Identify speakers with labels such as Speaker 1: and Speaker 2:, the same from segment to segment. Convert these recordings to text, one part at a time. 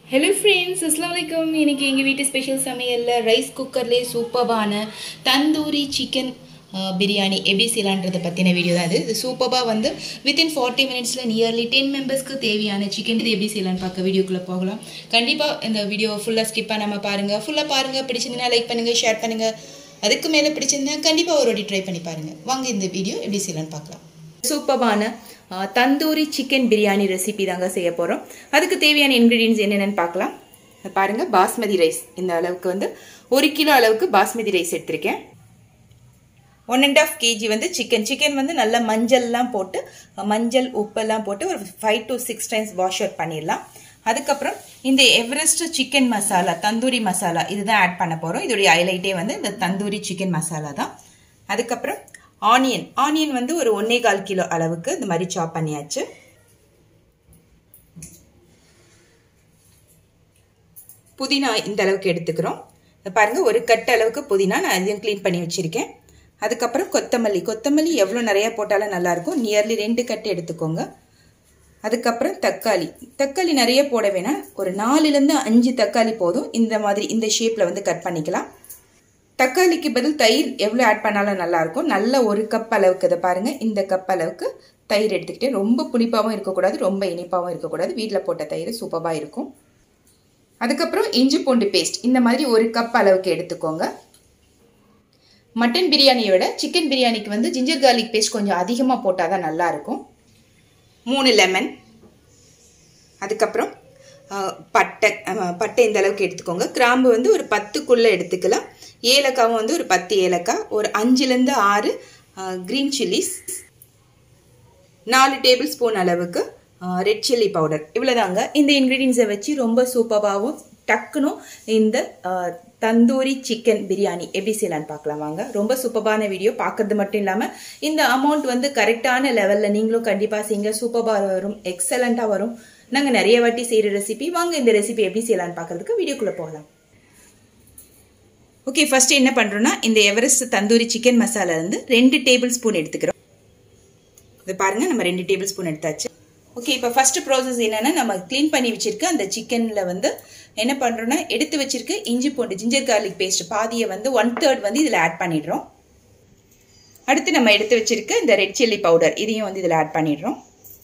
Speaker 1: Hello friends அஸ்லாம் வலைக்கம் இன்னைக்கு எங்கள் வீட்டு ஸ்பெஷல் சமையலில் ரைஸ் குக்கர்லேயே சூப்பரான தந்தூரி சிக்கன் பிரியாணி எப்படி செய்யலான்றதை பற்றின வீடியோ தான் இது இது சூப்பராக வந்து வித்தின் ஃபார்ட்டி மினிட்ஸில் நியர்லி டென் மெம்பர்ஸ்க்கு தேவையான சிக்கன் இது எப்படி செய்யலான்னு பார்க்க வீடியோக்குள்ளே போகலாம் கண்டிப்பாக இந்த வீடியோவை ஃபுல்லாக ஸ்கிப் பண்ணாமல் பாருங்கள் ஃபுல்லாக பாருங்கள் பிடிச்சிருந்தா லைக் பண்ணுங்கள் ஷேர் பண்ணுங்கள் அதுக்கு மேலே பிடிச்சிருந்தா கண்டிப்பாக ஒரு வாட்டி ட்ரை பண்ணி பாருங்கள் வாங்க இந்த வீடியோ எப்படி செய்யலான்னு பார்க்கலாம் சூப்பரான தந்தூரி சிக்கன் பிரியாணி ரெசிபி தாங்க செய்ய போகிறோம் அதுக்கு தேவையான இன்க்ரீடியன்ஸ் என்னென்னு பார்க்கலாம் இதை பாருங்கள் பாஸ்மதி ரைஸ் இந்த அளவுக்கு வந்து ஒரு கிலோ அளவுக்கு பாஸ்மதி ரைஸ் எடுத்திருக்கேன் ஒன் அண்ட் ஆஃப் கேஜி வந்து சிக்கன் சிக்கன் வந்து நல்லா மஞ்சள்லாம் போட்டு மஞ்சள் உப்பெல்லாம் போட்டு ஒரு five to six times wash out பண்ணிடலாம் அதுக்கப்புறம் இந்த எவரெஸ்ட் சிக்கன் மசாலா தந்தூரி மசாலா இதுதான் ஆட் பண்ண போகிறோம் இதோடைய ஹைலைட்டே வந்து இந்த தந்தூரி சிக்கன் மசாலா தான் அதுக்கப்புறம் ஆனியன் ஆனியன் வந்து ஒரு ஒன்னே கால் கிலோ அளவுக்கு இந்த மாதிரி சாப் பண்ணியாச்சு புதினா இந்த அளவுக்கு எடுத்துக்கிறோம் பாருங்க ஒரு கட் அளவுக்கு புதினா நான் அதையும் க்ளீன் பண்ணி வச்சிருக்கேன் அதுக்கப்புறம் கொத்தமல்லி கொத்தமல்லி எவ்வளோ நிறையா போட்டாலும் நல்லாயிருக்கும் நியர்லி ரெண்டு கட்டு எடுத்துக்கோங்க அதுக்கப்புறம் தக்காளி தக்காளி நிறைய போட வேணாம் ஒரு நாலுலேருந்து அஞ்சு தக்காளி போதும் இந்த மாதிரி இந்த ஷேப்பில் வந்து கட் பண்ணிக்கலாம் தக்காளிக்கு பதில் தயிர் எவ்வளோ ஆட் பண்ணாலும் நல்லாயிருக்கும் நல்ல ஒரு கப் அளவுக்கு இதை பாருங்கள் இந்த கப் அளவுக்கு தயிர் எடுத்துக்கிட்டேன் ரொம்ப புளிப்பாகவும் இருக்கக்கூடாது ரொம்ப இனிப்பாகவும் இருக்கக்கூடாது வீட்டில் போட்ட தயிர் சூப்பராக இருக்கும் அதுக்கப்புறம் இஞ்சி பூண்டு பேஸ்ட் இந்த மாதிரி ஒரு கப் அளவுக்கு எடுத்துக்கோங்க மட்டன் பிரியாணியை விட சிக்கன் பிரியாணிக்கு வந்து ஜிஞ்சர் கார்லிக் பேஸ்ட் கொஞ்சம் அதிகமாக போட்டால் தான் நல்லாயிருக்கும் மூணு லெமன் அதுக்கப்புறம் பட்டை பட்டை இந்த அளவுக்கு எடுத்துக்கோங்க கிராம்பு வந்து ஒரு பத்துக்குள்ளே எடுத்துக்கலாம் ஏலக்காவும் வந்து ஒரு பத்து ஏலக்காய் ஒரு அஞ்சுலேருந்து ஆறு க்ரீன் சில்லிஸ் நாலு டேபிள் ஸ்பூன் அளவுக்கு ரெட் சில்லி பவுடர் இவ்வளோதாங்க இந்த இன்க்ரீடியன்ஸை வச்சு ரொம்ப சூப்பராகவும் டக்குனும் இந்த தந்தூரி சிக்கன் பிரியாணி எப்படி செய்யலான்னு பார்க்கலாம் வாங்க ரொம்ப சூப்பரான வீடியோ பார்க்கறது மட்டும் இல்லாமல் இந்த அமௌண்ட் வந்து கரெக்டான லெவலில் நீங்களும் கண்டிப்பாக செய்யுங்க சூப்பராக வரும் எக்ஸலண்ட்டாக வரும் நாங்கள் நிறைய வாட்டி செய்கிற ரெசிபி வாங்க இந்த ரெசிபி எப்படி செய்யலான்னு பார்க்கறதுக்கு வீடியோக்குள்ளே போகலாம் ஓகே ஃபஸ்ட்டு என்ன பண்ணுறோன்னா இந்த எவரெஸ்ட் தந்தூரி சிக்கன் மசாலா வந்து ரெண்டு டேபிள் ஸ்பூன் எடுத்துக்கிறோம் இது பாருங்கள் நம்ம ரெண்டு டேபிள் ஸ்பூன் எடுத்தாச்சு ஓகே இப்போ ஃபஸ்ட்டு ப்ராசஸ் என்னென்னா நம்ம க்ளீன் பண்ணி வச்சுருக்க அந்த சிக்கனில் வந்து என்ன பண்ணுறோன்னா எடுத்து வச்சுருக்க இஞ்சி பூண்டு ஜிஞ்சர் கார்லிக் பேஸ்ட் பாதியை வந்து ஒன் தேர்ட் வந்து இதில் ஆட் பண்ணிடுறோம் அடுத்து நம்ம எடுத்து வச்சுருக்க இந்த ரெட் சில்லி பவுடர் இதையும் வந்து இதில் ஆட் பண்ணிடுறோம்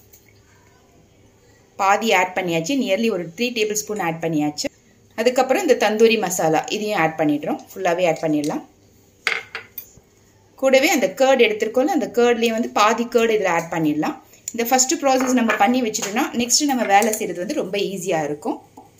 Speaker 1: பாதி ஆட் பண்ணியாச்சு நியர்லி ஒரு த்ரீ டேபிள் ஸ்பூன் ஆட் பண்ணியாச்சு அதுக்கப்புறம் இந்த தந்தூரி மசாலா இதையும் ஆட் பண்ணிடுறோம் ஃபுல்லாகவே ஆட் பண்ணிடலாம் கூடவே அந்த கேர்டு எடுத்திருக்கோம்ல அந்த கேர்ட்லேயே வந்து பாதி கேர்டு இதில் ஆட் பண்ணிடலாம் இந்த ஃபஸ்ட்டு ப்ராசஸ் நம்ம பண்ணி வச்சுட்டோம்னா நெக்ஸ்ட்டு நம்ம வேலை செய்கிறது வந்து ரொம்ப ஈஸியாக இருக்கும்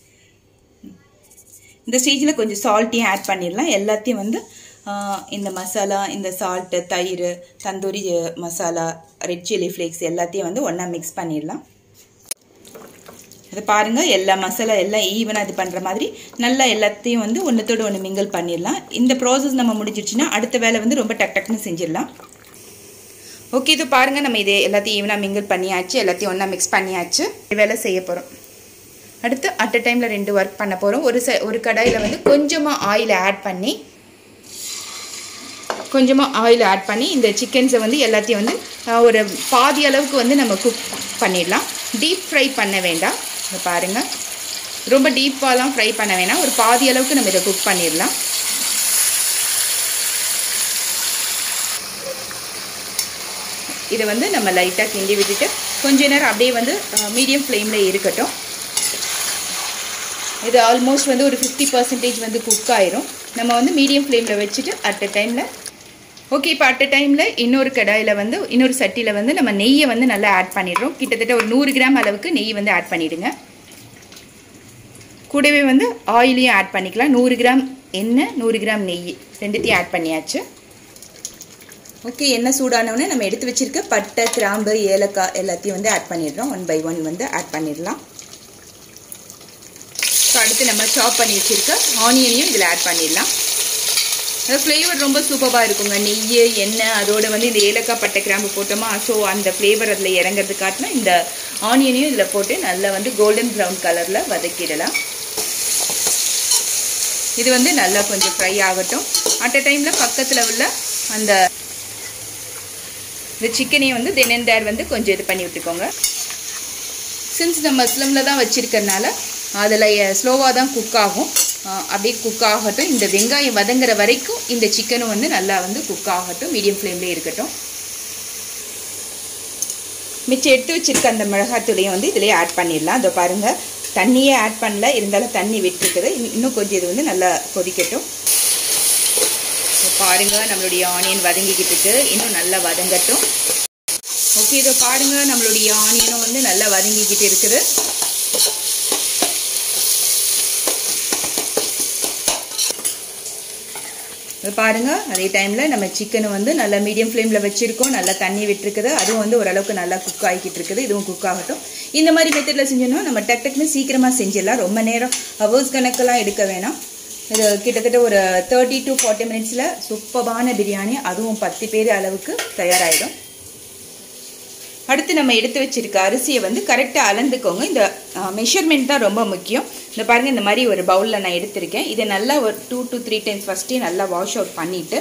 Speaker 1: இந்த ஸ்டேஜில் கொஞ்சம் சால்ட்டையும் ஆட் பண்ணிடலாம் எல்லாத்தையும் வந்து இந்த மசாலா இந்த சால்ட்டு தயிர் tandoori masala red chilli flakes எல்லாத்தையும் வந்து ஒன்றா மிக்ஸ் பண்ணிடலாம் இது பாருங்கள் எல்லா மசாலா எல்லாம் ஈவனாக இது பண்ணுற மாதிரி நல்லா எல்லாத்தையும் வந்து ஒன்றத்தோடு ஒன்று மிங்கிள் பண்ணிடலாம் இந்த ப்ராசஸ் நம்ம முடிஞ்சிடுச்சுன்னா அடுத்த வேலை வந்து ரொம்ப டக் டக்குன்னு செஞ்சிடலாம் ஓகே இது பாருங்கள் நம்ம இது எல்லாத்தையும் ஈவனாக மிங்கிள் பண்ணியாச்சு எல்லாத்தையும் ஒன்றா மிக்ஸ் பண்ணியாச்சு வேலை செய்ய போகிறோம் அடுத்து அட் அ டைமில் ரெண்டு ஒர்க் பண்ண போகிறோம் ஒரு ச ஒரு கடாயில் வந்து கொஞ்சமாக ஆயில் ஆட் பண்ணி கொஞ்சமாக ஆயில் ஆட் பண்ணி இந்த சிக்கன்ஸை வந்து எல்லாத்தையும் வந்து ஒரு பாதி அளவுக்கு வந்து நம்ம குக் பண்ணிடலாம் டீப் ஃப்ரை பண்ண வேண்டாம் இதை பாருங்கள் ரொம்ப டீப்பாலாம் ஃப்ரை பண்ண வேணாம் ஒரு பாதி அளவுக்கு நம்ம இதை குக் பண்ணிடலாம் இதை வந்து நம்ம லைட்டாக கிண்டி விட்டுட்டு கொஞ்ச நேரம் அப்படியே வந்து மீடியம் ஃப்ளேமில் இருக்கட்டும் இது ஆல்மோஸ்ட் வந்து ஒரு ஃபிஃப்டி பர்சன்டேஜ் வந்து குக் ஆயிரும் நம்ம வந்து மீடியம் ஃப்ளேமில் வச்சுட்டு அட் அ டைமில் ஓகே இப்போ அட் அ டைமில் இன்னொரு கடாயில் வந்து இன்னொரு சட்டியில் வந்து நம்ம நெய்யை வந்து நல்லா ஆட் பண்ணிடுறோம் கிட்டத்தட்ட ஒரு நூறு கிராம் அளவுக்கு நெய் வந்து ஆட் பண்ணிவிடுங்க கூடவே வந்து ஆயிலையும் ஆட் பண்ணிக்கலாம் நூறு கிராம் எண்ணெய் நூறு கிராம் நெய் ரெண்டுத்தையும் ஆட் பண்ணியாச்சு ஓகே எண்ணெய் சூடானவுடனே நம்ம எடுத்து வச்சுருக்க பட்டை கிராம்பு ஏலக்காய் எல்லாத்தையும் வந்து ஆட் பண்ணிடுறோம் ஒன் பை ஒன் வந்து ஆட் பண்ணிடலாம் ஸோ அடுத்து நம்ம சாப் பண்ணி வச்சுருக்க ஆனியனையும் இதில் ஆட் பண்ணிடலாம் அது ஃப்ளேவர் ரொம்ப சூப்பராக இருக்குங்க நெய் எண்ணெய் அதோட வந்து இந்த ஏலக்காய் பட்டை கிராம்பு போட்டோமா ஸோ அந்த ஃப்ளேவர் அதில் இறங்கிறது காட்டினா இந்த ஆனியனையும் இதில் போட்டு நல்லா வந்து கோல்டன் ப்ரௌன் கலரில் வதக்கிடலாம் இது வந்து நல்லா கொஞ்சம் ஃப்ரை ஆகட்டும் அட் அ டைமில் பக்கத்தில் உள்ள அந்த இந்த சிக்கனையும் வந்து தென் அண்ட் தேர் வந்து கொஞ்சம் இது பண்ணி விட்டுக்கோங்க சின்ஸ் நம்ம ஸ்லிமில் தான் வச்சுருக்கறனால அதில் ஸ்லோவாக தான் குக் ஆகும் அஹ் அப்படியே குக் ஆகட்டும் இந்த வெங்காயம் வதங்குற வரைக்கும் இந்த சிக்கனும் வந்து நல்லா வந்து குக் ஆகட்டும் மீடியம் ஃப்ளேம்லேயே இருக்கட்டும் மிச்சம் எடுத்து வச்சிருக்க அந்த மிளகாத்தூளையும் வந்து இதிலே ஆட் பண்ணிடலாம் இதோ பாருங்கள் தண்ணியே ஆட் பண்ணல இருந்தாலும் தண்ணி விட்டுருக்குது இன்னும் இன்னும் கொஞ்சம் இது வந்து நல்லா கொதிக்கட்டும் இதோ பாருங்க நம்மளுடைய ஆனியன் வதங்கிக்கிட்டு இருக்கு இன்னும் நல்லா வதங்கட்டும் ஓகே இதோ பாருங்க நம்மளுடைய ஆனியனும் வந்து நல்லா வதங்கிக்கிட்டு இருக்குது இது பாருங்க அதே டைமில் நம்ம சிக்கனை வந்து நல்லா மீடியம் ஃப்ளேமில் வச்சுருக்கோம் நல்லா தண்ணி விட்டுருக்குது அதுவும் வந்து ஓரளவுக்கு நல்லா குக் ஆகிக்கிட்டு இருக்குது இதுவும் குக் ஆகட்டும் இந்த மாதிரி மெத்தடில் செஞ்சோம்னா நம்ம டக் டக்குன்னு சீக்கிரமாக செஞ்சிடலாம் ரொம்ப நேரம் ஹவர்ஸ் கணக்கெல்லாம் எடுக்க வேணாம் இது கிட்டத்தட்ட ஒரு தேர்ட்டி டு ஃபார்ட்டி மினிட்ஸில் சூப்பரான பிரியாணி அதுவும் பத்து பேர் அளவுக்கு தயாராகிடும் அடுத்து நம்ம எடுத்து வச்சிருக்க அரிசியை வந்து கரெக்டாக அளந்துக்கோங்க இந்த மெஷர்மெண்ட் தான் ரொம்ப முக்கியம் இந்த பாருங்கள் இந்த மாதிரி ஒரு பவுலில் நான் எடுத்திருக்கேன் இதை நல்லா ஒரு டூ டு த்ரீ டைம்ஸ் ஃபஸ்ட்டே நல்லா வாஷ் அவுட் பண்ணிவிட்டு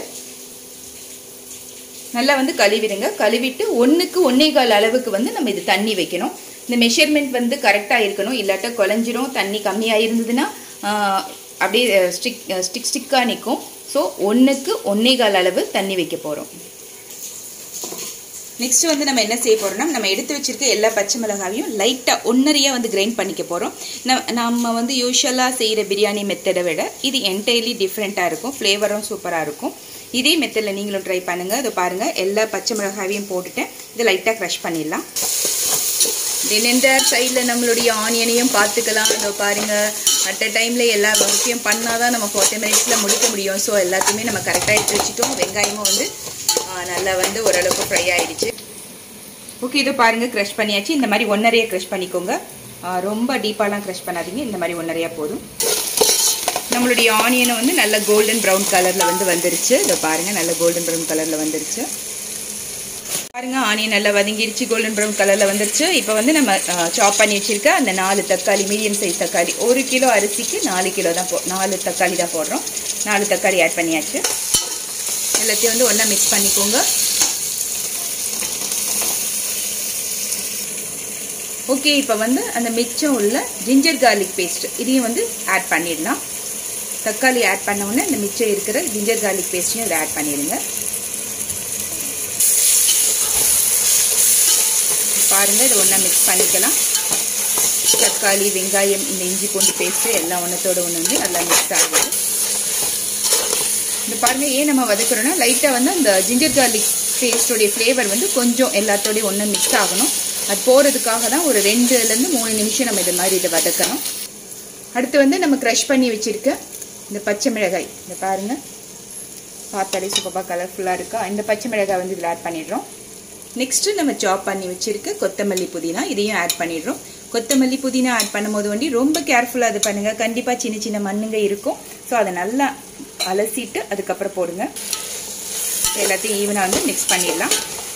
Speaker 1: நல்லா வந்து கழுவிடுங்க கழுவிட்டு ஒன்றுக்கு ஒன்றே கால் அளவுக்கு வந்து நம்ம இது தண்ணி வைக்கணும் இந்த மெஷர்மெண்ட் வந்து கரெக்டாக இருக்கணும் இல்லாட்டா குழஞ்சிரும் தண்ணி கம்மியாக இருந்ததுன்னா அப்படியே ஸ்டிக் ஸ்டிக் ஸ்டிக்காக நிற்கும் ஸோ ஒன்றுக்கு ஒன்றே கால் அளவு தண்ணி வைக்க போகிறோம் நெக்ஸ்ட் வந்து நம்ம என்ன செய்ய போகிறோம்னா நம்ம எடுத்து வச்சிருக்க எல்லா பச்சை மிளகாவையும் லைட்டாக ஒன்னரையாக வந்து கிரைண்ட் பண்ணிக்க போகிறோம் நம்ம வந்து யூஸ்வலாக செய்கிற பிரியாணி மெத்தடை விட இது என்டையர்லி டிஃப்ரெண்ட்டாக இருக்கும் ஃப்ளேவரும் சூப்பராக இருக்கும் இதே மெத்தடில் நீங்களும் ட்ரை பண்ணுங்கள் அதை பாருங்கள் எல்லா பச்சை மிளகாவையும் போட்டுட்டேன் இதை லைட்டாக க்ரஷ் பண்ணிடலாம் தென் சைடில் நம்மளுடைய ஆனியனையும் பார்த்துக்கலாம் அதோ பாருங்கள் அட் அ டைமில் எல்லா ஒர்க்கையும் பண்ணால் தான் நம்ம ஃபார்ட்டி மினிட்ஸில் முடிக்க முடியும் ஸோ எல்லாத்தையுமே நம்ம கரெக்டாக எடுத்து வச்சுட்டோம் வெங்காயமும் வந்து நல்லா வந்து ஓரளவுக்கு ஃப்ரை ஆகிடுச்சு ஓகே இது பாருங்கள் க்ரஷ் பண்ணியாச்சு இந்த மாதிரி ஒன்றரையாக க்ரஷ் பண்ணிக்கோங்க ரொம்ப டீப்பாலாம் க்ரஷ் பண்ணாதீங்க இந்த மாதிரி ஒன்றரையாக போதும் நம்மளுடைய ஆனியனை வந்து நல்ல கோல்டன் ப்ரௌன் கலரில் வந்து வந்துருச்சு இதை பாருங்கள் நல்ல கோல்டன் ப்ரௌன் கலரில் வந்துருச்சு பாருங்க ஆனியன் நல்லா வதங்கிருச்சு கோல்டன் ப்ரௌன் கலரில் வந்துருச்சு இப்போ வந்து நம்ம சாப் பண்ணி வச்சுருக்க அந்த நாலு தக்காளி மீடியம் சைஸ் தக்காளி ஒரு கிலோ அரிசிக்கு நாலு கிலோ தான் போ நாலு தக்காளி தான் போடுறோம் நாலு தக்காளி ஆட் பண்ணியாச்சு எல்லாத்தையும் வந்து ஒன்றா மிக்ஸ் பண்ணிக்கோங்க ஓகே இப்போ வந்து அந்த மிச்சம் உள்ள ஜிஞ்சர் கார்லிக் பேஸ்ட் இதையும் வந்து ஆட் பண்ணிடலாம் தக்காளி ஆட் பண்ண உடனே இந்த மிச்சம் இருக்கிற ஜிஞ்சர் கார்லிக் பேஸ்ட்டையும் இதை ஆட் பண்ணிடுங்க பாருங்கள் இதை ஒன்றா மிக்ஸ் பண்ணிக்கலாம் தக்காளி வெங்காயம் இந்த இஞ்சி பூண்டு பேஸ்ட்டு எல்லாம் ஒன்றத்தோட ஒன்று வந்து நல்லா மிக்ஸ் ஆகுது இந்த பாருங்கள் ஏன் நம்ம வதக்குறோன்னா லைட்டாக வந்து அந்த ஜிஞ்சர் கார்லிக் பேஸ்டோடைய ஃப்ளேவர் வந்து கொஞ்சம் எல்லாத்தோடையும் ஒன்று மிக்ஸ் ஆகணும் அது போகிறதுக்காக தான் ஒரு ரெண்டுலேருந்து மூணு நிமிஷம் நம்ம இது மாதிரி இதை வதக்கணும் அடுத்து வந்து நம்ம க்ரஷ் பண்ணி வச்சுருக்க இந்த பச்சை மிளகாய் இந்த பாருங்கள் பார்த்தாலே சூப்பராக கலர்ஃபுல்லாக இருக்கா இந்த பச்சை மிளகாய் வந்து இதில் ஆட் பண்ணிடுறோம் நெக்ஸ்ட்டு நம்ம சாப் பண்ணி வச்சுருக்க கொத்தமல்லி புதினா இதையும் ஆட் பண்ணிடுறோம் கொத்தமல்லி புதினா ஆட் பண்ணும்போது வண்டி ரொம்ப கேர்ஃபுல்லாக அது பண்ணுங்கள் கண்டிப்பாக சின்ன சின்ன மண்ணுங்க இருக்கும் ஸோ அதை நல்லா அலசிட்டு அதுக்கப்புறம் போடுங்க எல்லாத்தையும் ஈவனாக வந்து மிக்ஸ் பண்ணிடலாம்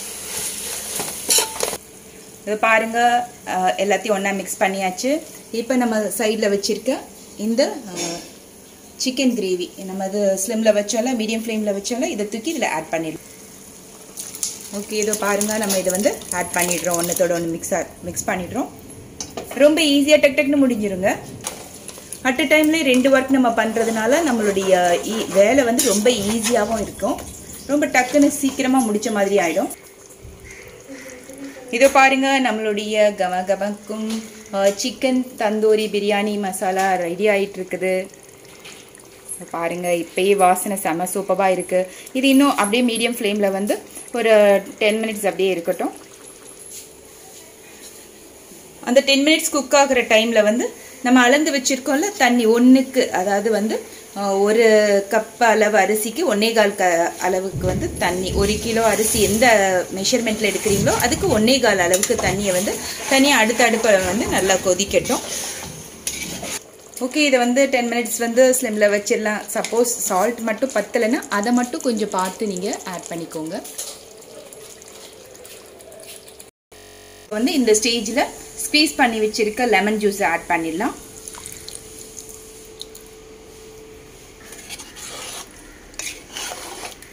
Speaker 1: இதை பாருங்கள் எல்லாத்தையும் ஒன்றா மிக்ஸ் பண்ணியாச்சு இப்போ நம்ம சைடில் வச்சுருக்க இந்த சிக்கன் கிரேவி நம்ம அது ஸ்லிமில் வச்சோம்ல மீடியம் ஃப்ளேமில் வச்சோம்ல இதை தூக்கி இதில் ஆட் பண்ணிடலாம் ஓகே இதோ பாருங்கள் நம்ம இதை வந்து ஆட் பண்ணிடுறோம் ஒன்றத்தோட ஒன்று மிக்ஸ் மிக்ஸ் பண்ணிடுறோம் ரொம்ப ஈஸியாக டக் டக்னு முடிஞ்சிருங்க அட் அ டைம்லேயே ரெண்டு ஒர்க் நம்ம பண்ணுறதுனால நம்மளுடைய வேலை வந்து ரொம்ப ஈஸியாகவும் இருக்கும் ரொம்ப டக்குன்னு சீக்கிரமாக முடித்த மாதிரி ஆகிடும் இதோ பாருங்க நம்மளுடைய கம கமக்கும் சிக்கன் தந்தூரி பிரியாணி மசாலா ரெடி ஆகிட்டு இருக்குது பாருங்க இப்பயே வாசனை செம சூப்பராக இருக்குது இது இன்னும் அப்படியே மீடியம் ஃப்ளேமில் வந்து ஒரு டென் மினிட்ஸ் அப்படியே இருக்கட்டும் அந்த டென் மினிட்ஸ் குக் ஆகிற டைமில் வந்து நம்ம அளந்து வச்சுருக்கோம்ல தண்ணி ஒன்றுக்கு அதாவது வந்து ஒரு கப் அளவு அரிசிக்கு ஒன்னே கால் க அளவுக்கு வந்து தண்ணி ஒரு கிலோ அரிசி எந்த மெஷர்மெண்ட்டில் எடுக்கிறீங்களோ அதுக்கு ஒன்னே கால் அளவுக்கு தண்ணியை வந்து தனியாக அடுத்த அடுப்பை வந்து நல்லா கொதிக்கட்டும் ஓகே இதை வந்து டென் மினிட்ஸ் வந்து ஸ்லிமில் வச்சிடலாம் சப்போஸ் சால்ட் மட்டும் பத்தலைன்னா அதை மட்டும் கொஞ்சம் பார்த்து நீங்கள் ஆட் பண்ணிக்கோங்க வந்து இந்த ஸ்டேஜில் ஸ்க்வீஸ் பண்ணி வச்சுருக்க லெமன் ஜூஸ் ஆட் பண்ணிடலாம்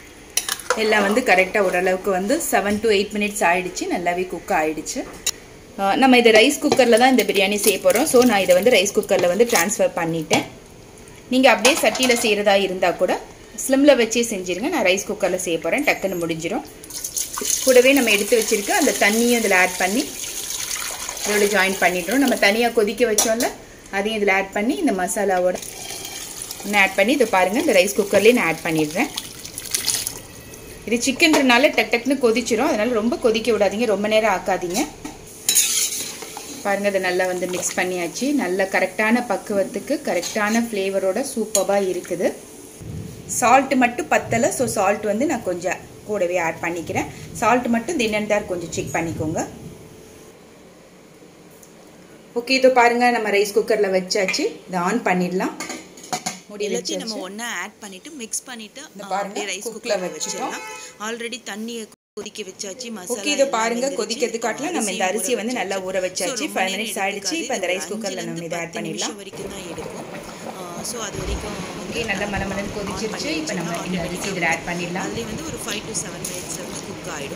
Speaker 1: எல்லாம் வந்து கரெக்டாக ஓரளவுக்கு வந்து செவன் டு எயிட் மினிட்ஸ் ஆயிடுச்சு நல்லாவே குக் ஆயிடுச்சு அஹ், நம்ம இதை ரைஸ் குக்கரில் தான் இந்த பிரியாணி செய்ய போகிறோம் ஸோ நான் இதை வந்து ரைஸ் குக்கரில் வந்து ட்ரான்ஸ்ஃபர் பண்ணிட்டேன் நீங்கள் அப்படியே சட்டியில் செய்கிறதா இருந்தால் கூட ஸ்லிம்மில் வச்சே செஞ்சுருங்க நான் ரைஸ் குக்கரில் செய்ய போகிறேன் டக்குன்னு முடிஞ்சிடும் கூடவே நம்ம எடுத்து வச்சுருக்க அந்த தண்ணியும் இதில் ஆட் பண்ணி இதோட ஜாயின் பண்ணிடுறோம் நம்ம தனியாக கொதிக்க வச்சோம்ல அதையும் இதில் ஆட் பண்ணி இந்த மசாலாவோட நான் ஆட் பண்ணி இதை பாருங்கள் இந்த ரைஸ் குக்கர்லேயே நான் ஆட் பண்ணிடுறேன் இது சிக்கன்றனால டக் டக்குன்னு கொதிச்சிரும் அதனால் ரொம்ப கொதிக்க விடாதீங்க ரொம்ப நேரம் ஆக்காதீங்க பாருங்கள் அதை நல்லா வந்து மிக்ஸ் பண்ணியாச்சு நல்ல கரெக்டான பக்குவத்துக்கு கரெக்டான ஃப்ளேவரோட சூப்பராக இருக்குது சால்ட் மட்டும் பத்தலை ஸோ சால்ட் வந்து நான் கொஞ்சம் கூடவே ஆட் பண்ணிக்கிறேன் சால்ட் மட்டும் தினந்தார் கொஞ்சம் செக் பண்ணிக்கோங்க ஓகே இதோ பாருங்க நம்ம ரைஸ் குக்கரில் வச்சாச்சு இதை ஆன் பண்ணிடலாம் முடி
Speaker 2: எல்லாத்தையும் நம்ம
Speaker 1: வச்சாச்சு
Speaker 2: ஒண்ணா ஆட் பண்ணிட்டு மிக்ஸ் பண்ணிட்டு
Speaker 1: இந்த
Speaker 2: ஆ,
Speaker 1: பாருங்க,
Speaker 2: அப்படியே ரைஸ்
Speaker 1: குக்ல
Speaker 2: குக்கர்ல
Speaker 1: வச்சிட்டோம்.
Speaker 2: வச்சிடலாம் ஆல்ரெடி தண்ணியை கொதிக்க வச்சாச்சு மசாலா
Speaker 1: ஓகே இதோ
Speaker 2: எல்லாம்
Speaker 1: பாருங்க
Speaker 2: வெந்துருச்சு.
Speaker 1: கொதிக்கிறது காட்டில் நம்ம இந்த
Speaker 2: அரிசியும்
Speaker 1: அரிசியை வந்து
Speaker 2: ஊற
Speaker 1: நல்லா ஊற
Speaker 2: வச்சாச்சு.
Speaker 1: வச்சாச்சு
Speaker 2: So, ரொம்ப
Speaker 1: ஃபைவ்
Speaker 2: நேரம்
Speaker 1: மினிட்ஸ் ஆயிடுச்சு இப்போ இந்த
Speaker 2: எடுத்துக்காது.
Speaker 1: ரைஸ் குக்கரில் நம்ம இதை ஆட்
Speaker 2: அஞ்சுல இருந்து
Speaker 1: பண்ணிடலாம்
Speaker 2: பத்து நிமிஷம் வரைக்கும் தான் எடுக்கும் ஸோ அது வரைக்கும் வந்து
Speaker 1: ஓகே நல்லா மலை மலன்னு
Speaker 2: on
Speaker 1: கொதிச்சிருச்சு
Speaker 2: பண்ணி
Speaker 1: இப்போ நம்ம
Speaker 2: வச்சோம்னா
Speaker 1: இந்த அரிசி இதில் ஆட் பண்ணிடலாம்
Speaker 2: அதுலேயே வந்து ஒரு ஃபைவ் டு செவன் மினிட்ஸ் வந்து குக் ஆயிடும்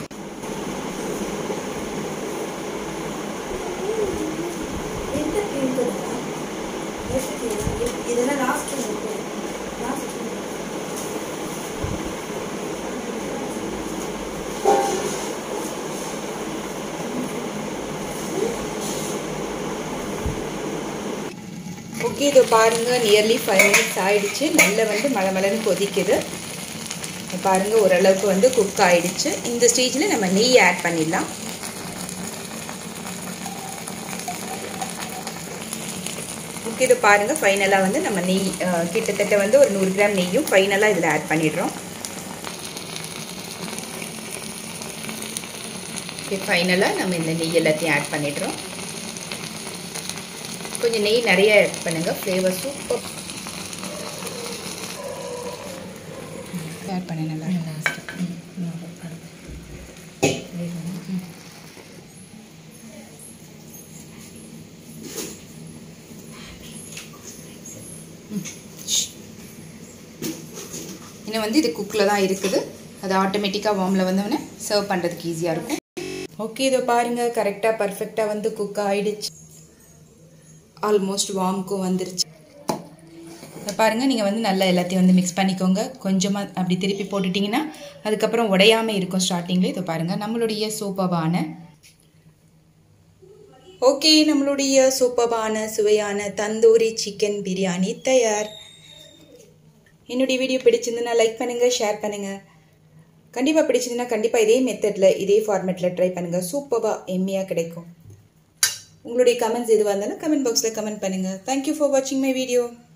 Speaker 3: இதெல்லாம் லாஸ்ட் லாஸ்ட்
Speaker 1: ஓகே இதோ பாருங்க நியர்லி ஃபைவ் மினிட்ஸ் ஆயிடுச்சு நல்லா வந்து மலை மலைன்னு கொதிக்குது இப்ப பாருங்க ஓரளவுக்கு வந்து குக் ஆயிடுச்சு இந்த ஸ்டேஜில் நம்ம நெய் ஆட் பண்ணிடலாம் ஓகே இது பாருங்க ஃபைனலாக வந்து நம்ம நெய் அஹ், கிட்டத்தட்ட வந்து ஒரு நூறு கிராம் நெய்யும் ஃபைனலாக இதில் ஆட் பண்ணிடுறோம் ஓகே ஃபைனலாக நம்ம இந்த நெய் எல்லாத்தையும் ஆட் பண்ணிடுறோம் கொஞ்சம் நெய் நிறைய ஆட் பண்ணுங்க ஃப்ளேவர் சூப்பர் ஆட் பண்ண நல்லா இன்னும் வந்து இது குக்கில் தான் இருக்குது அது ஆட்டோமேட்டிக்காக வார்மில் வந்தவொடனே சர்வ் பண்ணுறதுக்கு ஈஸியாக இருக்கும் ஓகே இதோ பாருங்கள் கரெக்டாக பர்ஃபெக்டாக வந்து குக் ஆயிடுச்சு ஆல்மோஸ்ட் வார்முக்கும் வந்துருச்சு இதை பாருங்கள் நீங்கள் வந்து நல்லா எல்லாத்தையும் வந்து மிக்ஸ் பண்ணிக்கோங்க கொஞ்சமாக அப்படி திருப்பி போட்டுட்டிங்கன்னா அதுக்கப்புறம் உடையாமல் இருக்கும் ஸ்டார்டிங்கில் இதை பாருங்கள் நம்மளுடைய சூப்பரான ஓகே நம்மளுடைய சூப்பரான சுவையான தந்தூரி சிக்கன் பிரியாணி தயார் என்னுடைய வீடியோ பிடிச்சிருந்துன்னா லைக் பண்ணுங்கள் ஷேர் பண்ணுங்கள் கண்டிப்பாக பிடிச்சிருந்துன்னா கண்டிப்பாக இதே மெத்தடில் இதே ஃபார்மேட்டில் ட்ரை பண்ணுங்கள் சூப்பராக எம்மியாக கிடைக்கும் உங்களுடைய கமெண்ட்ஸ் எதுவாக இருந்தாலும் கமெண்ட் பாக்ஸில் கமெண்ட் பண்ணுங்கள் தேங்க்யூ ஃபார் வாட்சிங் மை வீடியோ